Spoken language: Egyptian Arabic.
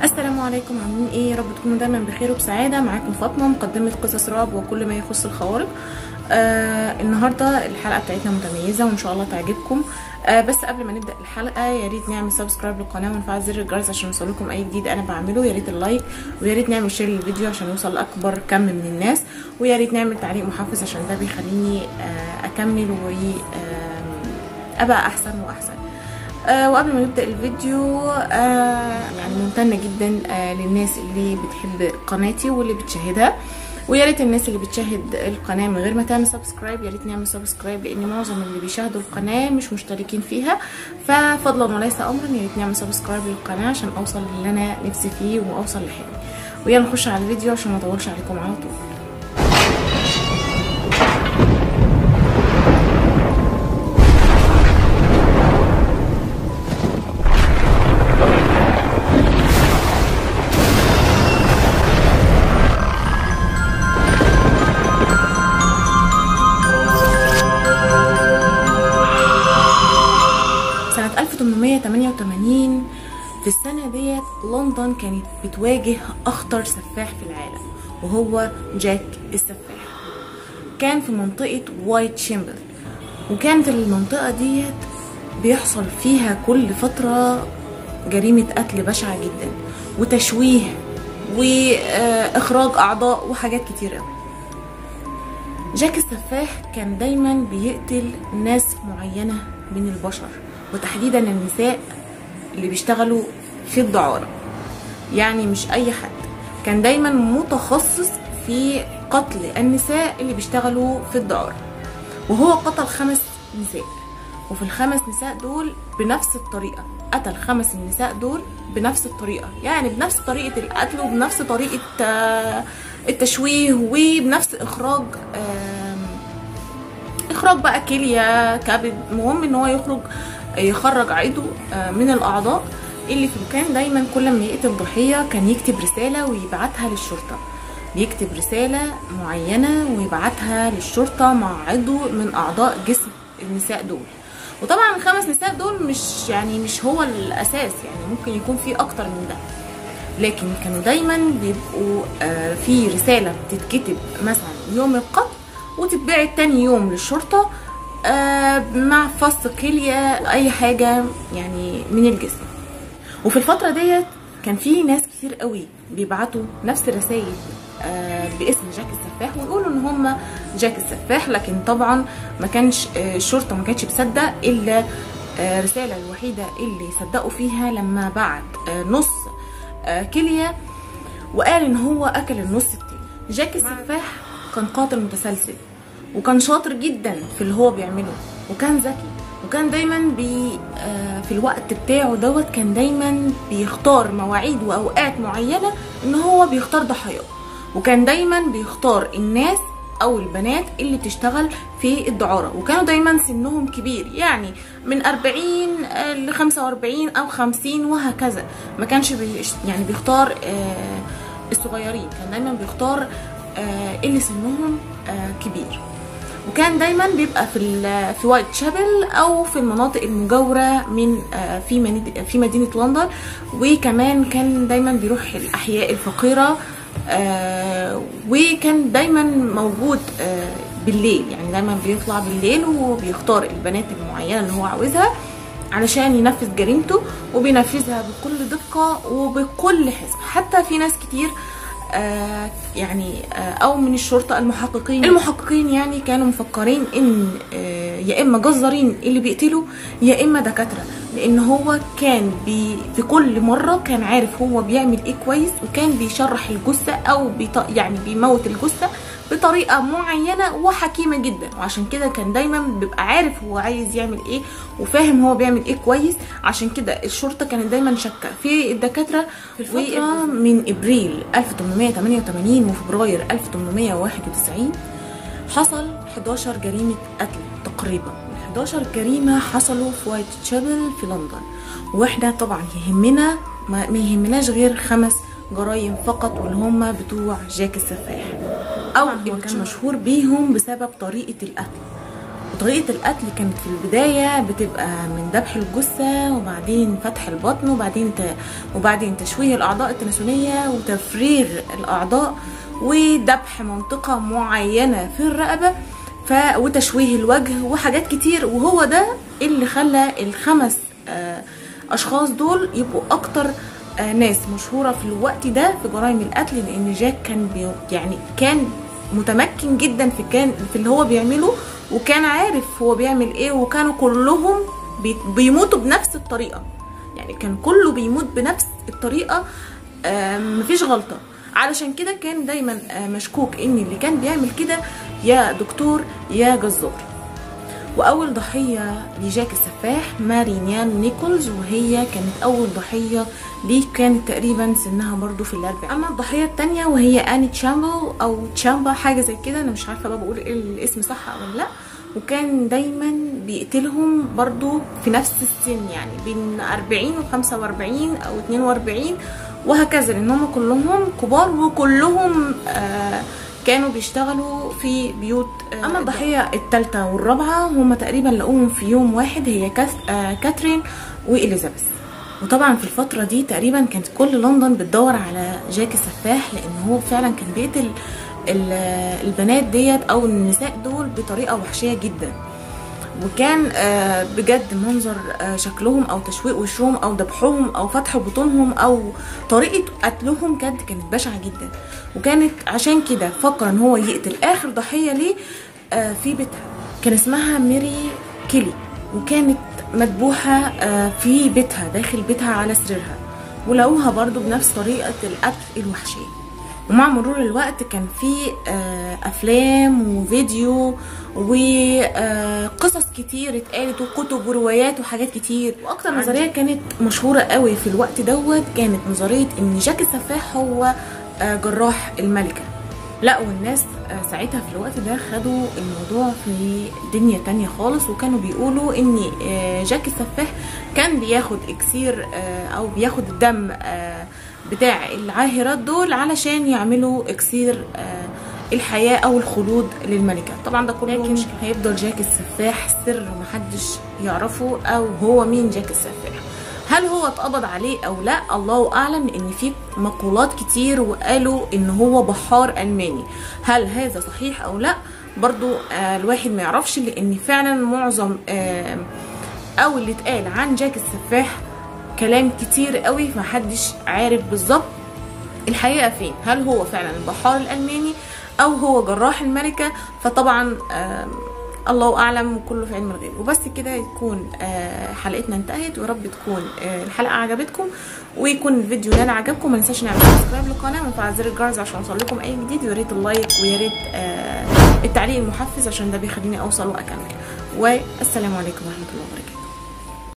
السلام عليكم عاملين ايه يا رب تكونوا دايما بخير وبسعاده معاكم فاطمه مقدمه قصص رعب وكل ما يخص الخوارق آه النهارده الحلقه بتاعتنا متميزه وان شاء الله تعجبكم آه بس قبل ما نبدا الحلقه يا ريت نعمل سبسكرايب للقناه ونفعل زر الجرس عشان يوصلكم اي جديد انا بعمله يا ريت اللايك ويا ريت نعمل شير للفيديو عشان يوصل لاكبر كم من الناس ويا ريت نعمل تعليق محفز عشان ده بيخليني آه اكمل و آه ابقى احسن واحسن آه وقبل ما نبدا الفيديو آه يعني ممتنه جدا آه للناس اللي بتحب قناتي واللي بتشاهدها ويا ريت الناس اللي بتشاهد القناه من غير ما تعمل سبسكرايب يا ريت نعمل سبسكرايب لان معظم اللي بيشاهدوا القناه مش مشتركين فيها ففضلا وليس امرا يا ريت نعمل سبسكرايب للقناه عشان اوصل للي انا نفسي فيه واوصل لحلمي ويلا نخش على الفيديو عشان ما اطولش عليكم على طول سنة 1888 في السنة ديت لندن كانت بتواجه أخطر سفاح في العالم وهو جاك السفاح كان في منطقة وايت شيمبل وكانت المنطقة ديت بيحصل فيها كل فترة جريمة قتل بشعة جدا وتشويه وإخراج أعضاء وحاجات كتير قوي جاك السفاح كان دايما بيقتل ناس معينة من البشر وتحديدا النساء اللي بيشتغلوا في الدعارة يعني مش أي حد كان دايما متخصص في قتل النساء اللي بيشتغلوا في الدعارة وهو قتل خمس نساء وفي الخمس نساء دول بنفس الطريقة قتل خمس النساء دول بنفس الطريقة يعني بنفس طريقة القتل وبنفس طريقة التشويه وبنفس إخراج إخراج بقى كلية كبد المهم إن هو يخرج يخرج عضو من الأعضاء اللي في كان دايما كل ما يقتل ضحية كان يكتب رسالة ويبعتها للشرطة بيكتب رسالة معينة ويبعتها للشرطة مع عضو من أعضاء جسم النساء دول وطبعا الخمس نساء دول مش يعني مش هو الأساس يعني ممكن يكون في أكتر من ده لكن كانوا دايما بيبقوا في رسالة بتتكتب مثلا يوم القتل وتتبعت تاني يوم للشرطة مع فص كلية أي حاجة يعني من الجسم وفي الفترة ديت كان في ناس كتير قوي بيبعتوا نفس الرسائل باسم جاك السفاح ويقولوا ان هم جاك السفاح لكن طبعا ما كانش الشرطه ما كانتش بتصدق الا الرساله الوحيده اللي صدقوا فيها لما بعت نص كليه وقال ان هو اكل النص التاني جاك السفاح كان قاتل متسلسل وكان شاطر جدا في اللي هو بيعمله وكان ذكي وكان دايما بي في الوقت بتاعه دوت كان دايما بيختار مواعيد واوقات معينه ان هو بيختار ضحاياه وكان دايما بيختار الناس او البنات اللي بتشتغل في الدعاره وكانوا دايما سنهم كبير يعني من 40 ل 45 او 50 وهكذا ما كانش بي يعني بيختار الصغيرين كان دايما بيختار اللي سنهم كبير وكان دايما بيبقى في في وايت شابل او في المناطق المجاوره من في في مدينه لندن وكمان كان دايما بيروح الاحياء الفقيره وكان دايما موجود بالليل يعني دايما بيطلع بالليل وبيختار البنات المعينه اللي هو عاوزها علشان ينفذ جريمته وبينفذها بكل دقه وبكل حزم حتى في ناس كتير آه يعني آه او من الشرطه المحققين المحققين يعني كانوا مفكرين ان آه يا اما جزارين اللي بيقتلوا يا اما دكاتره لان هو كان بي في كل مره كان عارف هو بيعمل ايه كويس وكان بيشرح الجثه او بيط يعني بيموت الجثه بطريقه معينه وحكيمه جدا وعشان كده كان دايما بيبقى عارف هو عايز يعمل ايه وفاهم هو بيعمل ايه كويس عشان كده الشرطه كانت دايما شاكه في الدكاتره في الفتره من ابريل 1888 وفبراير 1891 حصل 11 جريمه قتل تقريبا 11 جريمه حصلوا في وايت شابل في لندن واحنا طبعا يهمنا ما يهمناش غير خمس جرايم فقط واللي هم بتوع جاك السفاح او اللي كان مشهور بيهم بسبب طريقه القتل وطريقة القتل كانت في البداية بتبقى من ذبح الجثة وبعدين فتح البطن وبعدين ت... وبعدين تشويه الأعضاء التناسلية وتفرير الأعضاء وذبح منطقة معينة في الرقبة ف... وتشويه الوجه وحاجات كتير وهو ده اللي خلى الخمس آه أشخاص دول يبقوا أكتر آه ناس مشهورة في الوقت ده في جرائم القتل لأن جاك كان بي... يعني كان متمكن جدا في كان في اللي هو بيعمله وكان عارف هو بيعمل ايه وكانوا كلهم بي... بيموتوا بنفس الطريقة يعني كان كله بيموت بنفس الطريقة آه مفيش غلطة علشان كده كان دايما آه مشكوك ان اللي كان بيعمل كده يا دكتور يا جزار واول ضحيه لجاك السفاح مارينيان نيكولز وهي كانت اول ضحيه ليه كانت تقريبا سنها برضو في الاربعين اما الضحيه الثانيه وهي اني تشامبو او تشامبا حاجه زي كده انا مش عارفه بقى بقول ايه الاسم صح او لا وكان دايما بيقتلهم برضو في نفس السن يعني بين 40 و 45 او 42 وهكذا لان هم كلهم كبار وكلهم آه كانوا بيشتغلوا في بيوت اما الضحيه الثالثه والرابعه هما تقريبا لقوهم في يوم واحد هي كاترين واليزابيث وطبعا في الفتره دي تقريبا كانت كل لندن بتدور على جاك السفاح لان هو فعلا كان بيقتل البنات ديت او النساء دول بطريقه وحشيه جدا وكان بجد منظر شكلهم او تشويق وشهم او ذبحهم او فتح بطونهم او طريقه قتلهم كانت كانت بشعه جدا وكانت عشان كده فكر ان هو يقتل اخر ضحيه ليه في بيتها كان اسمها ميري كيلي وكانت مذبوحه في بيتها داخل بيتها على سريرها ولقوها برضو بنفس طريقه القتل الوحشيه ومع مرور الوقت كان في افلام وفيديو وقصص كتير اتقالت وكتب وروايات وحاجات كتير واكتر نظريه كانت مشهوره قوي في الوقت دوت كانت نظريه ان جاك السفاح هو جراح الملكه لا والناس ساعتها في الوقت ده خدوا الموضوع في دنيا تانية خالص وكانوا بيقولوا ان جاك السفاح كان بياخد اكسير او بياخد الدم بتاع العاهرات دول علشان يعملوا اكسير الحياة او الخلود للملكة طبعا ده كله لكن هيفضل جاك السفاح سر محدش يعرفه او هو مين جاك السفاح هل هو اتقبض عليه او لا الله اعلم ان في مقولات كتير وقالوا ان هو بحار الماني هل هذا صحيح او لا برضو آه الواحد ما يعرفش لان فعلا معظم آه او اللي اتقال عن جاك السفاح كلام كتير قوي محدش عارف بالظبط الحقيقه فين هل هو فعلا البحار الالماني او هو جراح الملكه فطبعا آه الله اعلم وكله في علم الغيب وبس كده يكون آه حلقتنا انتهت ويا رب تكون آه الحلقه عجبتكم ويكون الفيديو ده عجبكم ما ننساش نعمل سبسكرايب للقناه ونفعل زر الجرس عشان اوصل لكم اي جديد ويا ريت اللايك ويا ريت التعليق المحفز عشان ده بيخليني اوصل واكمل والسلام عليكم ورحمه الله وبركاته